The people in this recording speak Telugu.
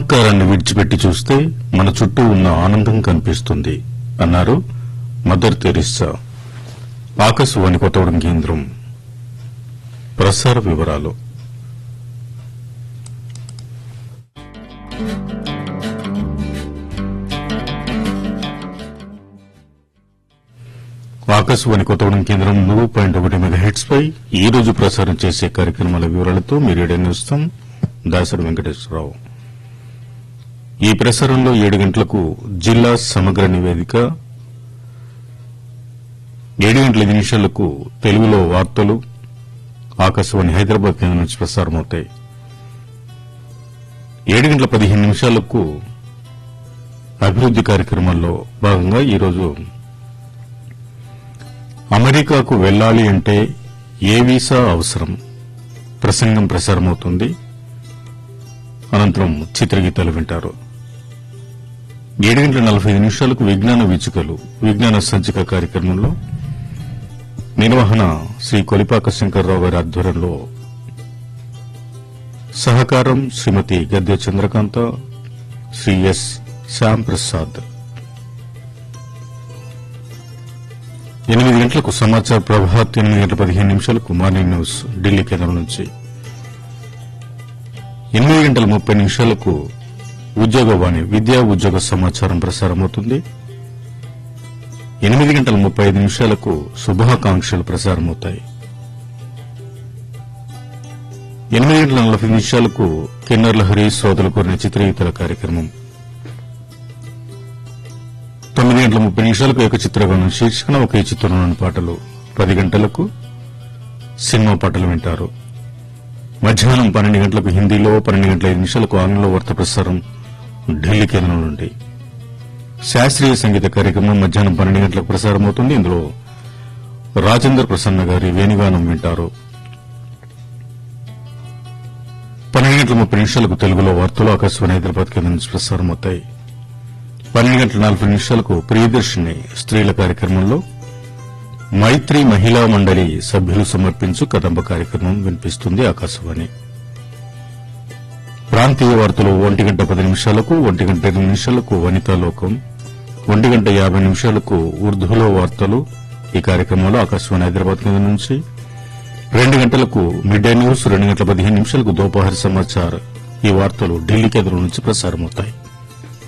అహంకారాన్ని విడిచిపెట్టి చూస్తే మన చుట్టూ ఉన్న ఆనందం కనిపిస్తుంది అన్నారు మదర్ తెరిస్సా ఆకాశవాణి కొత్తగూడెం కేంద్రం ప్రసార వివరాలు ఆకాశవాణి కొత్తగూడెం కేంద్రం మూడు పాయింట్ ఒకటి మెగాహెట్స్ పై ఈ రోజు ప్రసారం చేసే కార్యక్రమాల వివరాలతో మీరు ఏడనిస్తాం దాసరి వెంకటేశ్వరరావు ఈ ప్రసారంలో ఏడు గంటలకు జిల్లా సమగ్ర నివేదిక ఏడు గంటల ఐదు నిమిషాలకు తెలుగులో వార్తలు ఆకాశవాణి హైదరాబాద్ కేంద్రం నుంచి ప్రసారమవుతాయి ఏడు గంటల పదిహేను నిమిషాలకు అభివృద్ది కార్యక్రమాల్లో భాగంగా ఈరోజు అమెరికాకు వెళ్లాలి అంటే ఏ వీసా అవసరం ప్రసంగం ప్రసారమవుతుంది అనంతరం చిత్రగీతాలు వింటారు ఏడు గంటల నలభై ఐదు నిమిషాలకు విజ్ఞాన వీచికలు విజ్ఞాన సంచిక కార్యక్రమంలో నిర్వహణ శ్రీ కొలిపాక శంకర్రావు గారి ఆధ్వర్యంలో సహకారం శ్రీమతి గద్దె చంద్రకాంత శ్రీ ఎస్ శ్యామ్ ప్రసాద్ ఎనిమిది గంటలకు సమాచార ప్రభాత్ ఎనిమిది గంటల పదిహేను నిమిషాలకు మార్నింగ్ న్యూస్ ఢిల్లీ కేంద్రం నుంచి ఎనిమిది గంటల ముప్పై నిమిషాలకు ఉద్యోగవాణి విద్యా ఉద్యోగ సమాచారం ప్రసారమవుతుంది ఎనిమిది గంటల ముప్పై ఐదు నిమిషాలకు శుభాకాంక్షలు ప్రసారమవుతాయి ఎనిమిది గంటల నలభై నిమిషాలకు కిన్నర్ లహరి శ్రోతలు కోరిన చిత్రగీతల కార్యక్రమం తొమ్మిది గంటల ముప్పై నిమిషాలకు ఏక చిత్రగానం శీర్షికన ఒకే చిత్రంలోని పాటలు పది గంటలకు సినిమా పాటలు వింటారు మధ్యాహ్నం పన్నెండు గంటలకు హిందీలో పన్నెండు గంటల ఐదు నిమిషాలకు ఆంగ్లంలో వార్త ప్రసారం ఢిల్లీ కేంద్రం నుండి శాస్త్రీయ సంగీత కార్యక్రమం మధ్యాహ్నం పన్నెండు గంటలకు ప్రసారమవుతుంది ఇందులో రాజేంద్ర ప్రసన్న గారి వేణుగానం వింటారు పన్నెండు గంటల ముప్పై నిమిషాలకు తెలుగులో వార్తలు ఆకాశవాణి హైదరాబాద్ కేంద్రం నుంచి ప్రసారమవుతాయి పన్నెండు గంటల నలభై నిమిషాలకు ప్రియదర్శిని స్త్రీల కార్యక్రమంలో మైత్రి మహిళా మండలి సభ్యులు సమర్పించు కదంబ కార్యక్రమం వినిపిస్తుంది ఆకాశవాణి ప్రాంతీయ వార్తలు ఒంటి గంట పది నిమిషాలకు ఒంటి గంట ఇరవై నిమిషాలకు వనితా లోకం ఒంటి గంట యాభై నిమిషాలకు ఉర్దూలో వార్తలు ఈ కార్యక్రమంలో ఆకాశవాణి హైదరాబాద్ కేంద్రం నుంచి రెండు గంటలకు మిడ్ డే న్యూస్ రెండు గంటల పదిహేను నిమిషాలకు దోపహర్ సమాచార్ ఈ వార్తలు ఢిల్లీ కేంద్రం నుంచి ప్రసారమవుతాయి